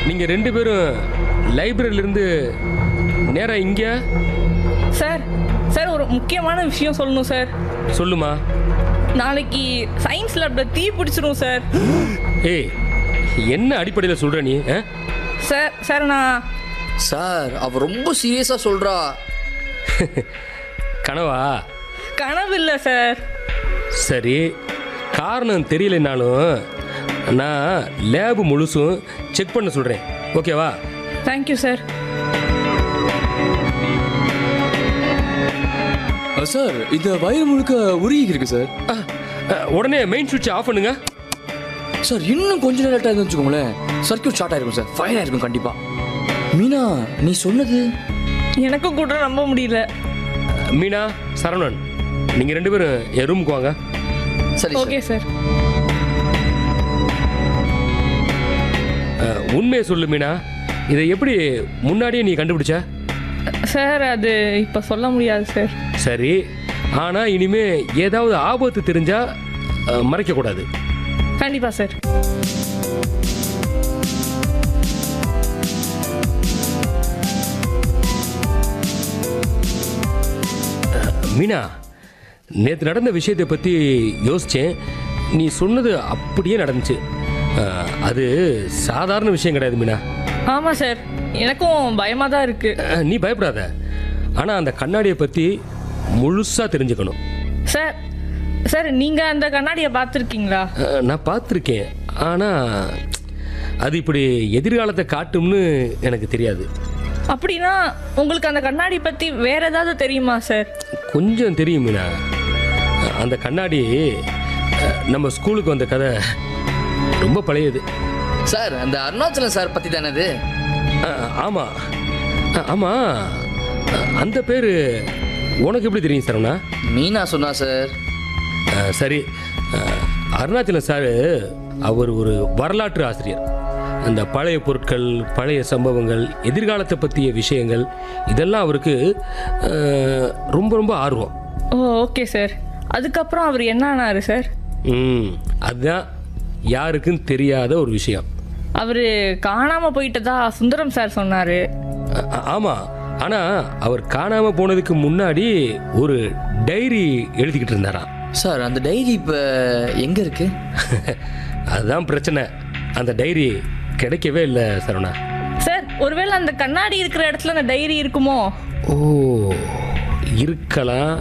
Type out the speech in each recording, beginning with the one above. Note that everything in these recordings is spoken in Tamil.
நீங்கள் ரெண்டு பேரும் லைப்ரரியிலேருந்து நேராக இங்கே சார் சார் ஒரு முக்கியமான விஷயம் சொல்லணும் சார் சொல்லுமா நாளைக்கு சயின்ஸ் லேப்ல தீ பிடிச்சிரும் சார் ஏய் என்ன அடிப்படையில் சொல்கிற நீ ஆ? சார் சார் நான் சார் அவ ரொம்ப சீரியஸா சொல்றா கனவா கனவு இல்லை சார் சரி காரணம் தெரியலைனாலும் நான் லேபு முழுசும் செக் பண்ண சொல்கிறேன் ஓகேவா தேங்க்யூ சார் அஹ், சார் இந்த வயிறு முழுக்க உருகி இருக்கு சார் ஆ, ஆ, உடனே மெயின் சுவிட்சை ஆஃப் பண்ணுங்க சார் இன்னும் கொஞ்ச நேரம் லேட்டாக வச்சுக்கோங்களேன் சர்க்கியூட் ஷார்ட் ஆயிருக்கும் சார் ஃபயர் ஆயிருக்கும் கண்டிப்பா மீனா நீ சொன்னது எனக்கும் கூட நம்ப முடியல மீனா சரவணன் நீங்கள் ரெண்டு பேரும் என் ரூமுக்கு வாங்க சரி ஓகே சார் சார் ஆ, உண்மையை சொல்லு மீனா இதை எப்படி முன்னாடியே நீ கண்டுபிடிச்ச சார் அது இப்போ சொல்ல முடியாது சார் சரி ஆனால் இனிமே ஏதாவது ஆபத்து தெரிஞ்சா ஆ, மறைக்கக்கூடாது கண்டிப்பா சார் மீனா நேற்று நடந்த விஷயத்தை பற்றி யோசித்தேன் நீ சொன்னது அப்படியே நடந்துச்சு ஆ, அது சாதாரண விஷயம் கிடையாது மீனா ஆமாம் சார் எனக்கும் பயமாக தான் இருக்கு ஆ, நீ பயப்படாத ஆனால் அந்த கண்ணாடியை பற்றி முழுசாக தெரிஞ்சுக்கணும் சார் சார் நீங்கள் அந்த கண்ணாடியை பார்த்துருக்கீங்களா ஆ, நான் பார்த்துருக்கேன் ஆனால் அது இப்படி எதிர்காலத்தை காட்டும்னு எனக்கு தெரியாது அப்படின்னா உங்களுக்கு அந்த கண்ணாடி பற்றி வேற ஏதாவது தெரியுமா சார் கொஞ்சம் தெரியும் மீனா அந்த கண்ணாடி ஆ, நம்ம ஸ்கூலுக்கு வந்த கதை ரொம்ப பழையது சார் அந்த அருணாச்சலம் சார் பத்தி தானே அது ஆ, ஆமா ஆ, ஆமா ஆ, அந்த பேரு உனக்கு எப்படி தெரியும் சரவணா மீனா சொன்னா சார் ஆ, சரி ஆ, அருணாச்சலம் சார் அவர் ஒரு வரலாற்று ஆசிரியர் அந்த பழைய பொருட்கள் பழைய சம்பவங்கள் எதிர்காலத்தை பற்றிய விஷயங்கள் இதெல்லாம் அவருக்கு ஆ, ரொம்ப ரொம்ப ஆர்வம் ஓ ஓகே சார் அதுக்கப்புறம் அவர் என்ன ஆனாரு சார் ம் அதுதான் யாருக்கும் தெரியாத ஒரு விஷயம் அவர் காணாமல் போயிட்டதா சுந்தரம் சார் சொன்னார் ஆ- ஆ- ஆமா ஆனா அவர் காணாம போனதுக்கு முன்னாடி ஒரு டைரி எழுதிக்கிட்டு இருந்தாராம் சார் அந்த டைரி இப்ப எங்க இருக்கு அதுதான் பிரச்சனை அந்த டைரி கிடைக்கவே இல்லை சரவணா சார் ஒருவேளை அந்த கண்ணாடி இருக்கிற இடத்துல அந்த டைரி இருக்குமோ ஓ இருக்கலாம்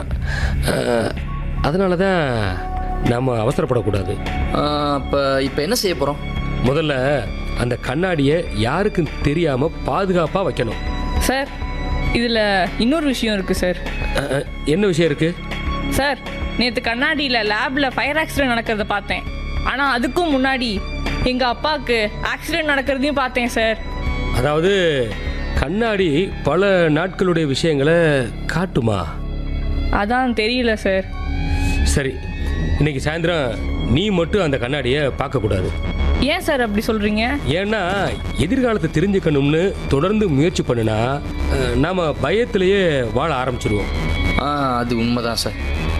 அதனால தான் நாம் அவசரப்படக்கூடாது ஆஹ், அப்ப இப்ப என்ன செய்ய போறோம் முதல்ல அந்த கண்ணாடியை யாருக்கும் தெரியாமல் பாதுகாப்பாக வைக்கணும் சார் இதில் இன்னொரு விஷயம் இருக்குது சார் அஹ், அஹ், என்ன விஷயம் இருக்குது சார் நேற்று கண்ணாடியில் லேபில் ஃபயர் ஆக்சிடென்ட் நடக்கிறத பார்த்தேன் ஆனால் அதுக்கும் முன்னாடி எங்கள் அப்பாவுக்கு ஆக்சிடென்ட் நடக்கிறதையும் பார்த்தேன் சார் அதாவது கண்ணாடி பல நாட்களுடைய விஷயங்களை காட்டுமா அதான் தெரியல சார் சரி இன்னைக்கு சாயந்தரம் நீ மட்டும் அந்த கண்ணாடியை பார்க்கக்கூடாது ஏன் சார் அப்படி சொல்கிறீங்க ஏன்னா எதிர்காலத்தை தெரிஞ்சுக்கணும்னு தொடர்ந்து முயற்சி பண்ணுனா அஹ், நாம பயத்திலேயே வாழ ஆரம்பிச்சிருவோம் ஆ அது உண்மைதான் சார்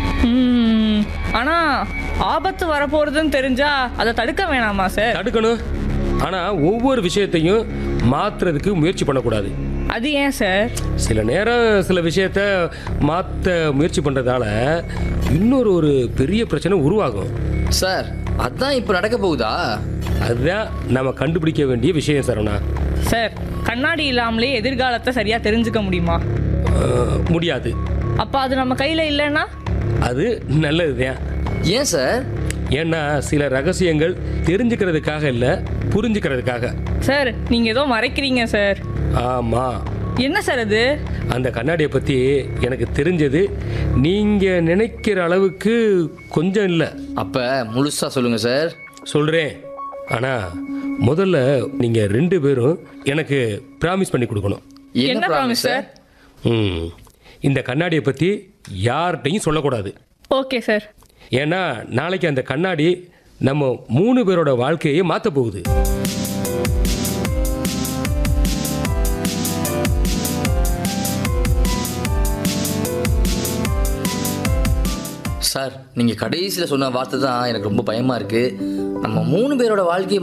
ஆனால் ஆபத்து வரப்போகிறதுன்னு தெரிஞ்சா அதை தடுக்க வேணாமா சார் தடுக்கணும் ஆனா ஒவ்வொரு விஷயத்தையும் மாத்துறதுக்கு முயற்சி பண்ணக்கூடாது அது ஏன் சார் சில நேரம் சில விஷயத்த மாற்ற முயற்சி பண்ணுறதால இன்னொரு ஒரு பெரிய பிரச்சனை உருவாகும் சார் அதான் இப்ப நடக்க போகுதா அதுதான் நம்ம கண்டுபிடிக்க வேண்டிய விஷயம் சரவணா சார் கண்ணாடி இல்லாமலே எதிர்காலத்தை சரியாக தெரிஞ்சுக்க முடியுமா அஹ், முடியாது அப்போ அது நம்ம கையில் இல்லைன்னா அது நல்லதுதான் ஏன் சார் ஏன்னா சில ரகசியங்கள் தெரிஞ்சுக்கிறதுக்காக இல்லை புரிஞ்சுக்கிறதுக்காக சார் நீங்கள் ஏதோ மறைக்கிறீங்க சார் ஆமாம் என்ன சார் அது அந்த கண்ணாடியை பற்றி எனக்கு தெரிஞ்சது நீங்கள் நினைக்கிற அளவுக்கு கொஞ்சம் இல்லை அப்ப முழுசா சொல்லுங்க சார் சொல்கிறேன் ஆனால் முதல்ல நீங்கள் ரெண்டு பேரும் எனக்கு ப்ராமிஸ் பண்ணி கொடுக்கணும் என்ன ப்ராமிஸ் சார் ம் இந்த கண்ணாடியை பற்றி யார்கிட்டையும் சொல்லக்கூடாது ஓகே சார் ஏன்னா நாளைக்கு அந்த கண்ணாடி நம்ம மூணு பேரோட வாழ்க்கையை மாற்ற போகுது சார் நீங்க கடைசியில சொன்ன வார்த்தை தான் எனக்கு ரொம்ப பயமா இருக்கு நம்ம மூணு பேரோட வாழ்க்கையை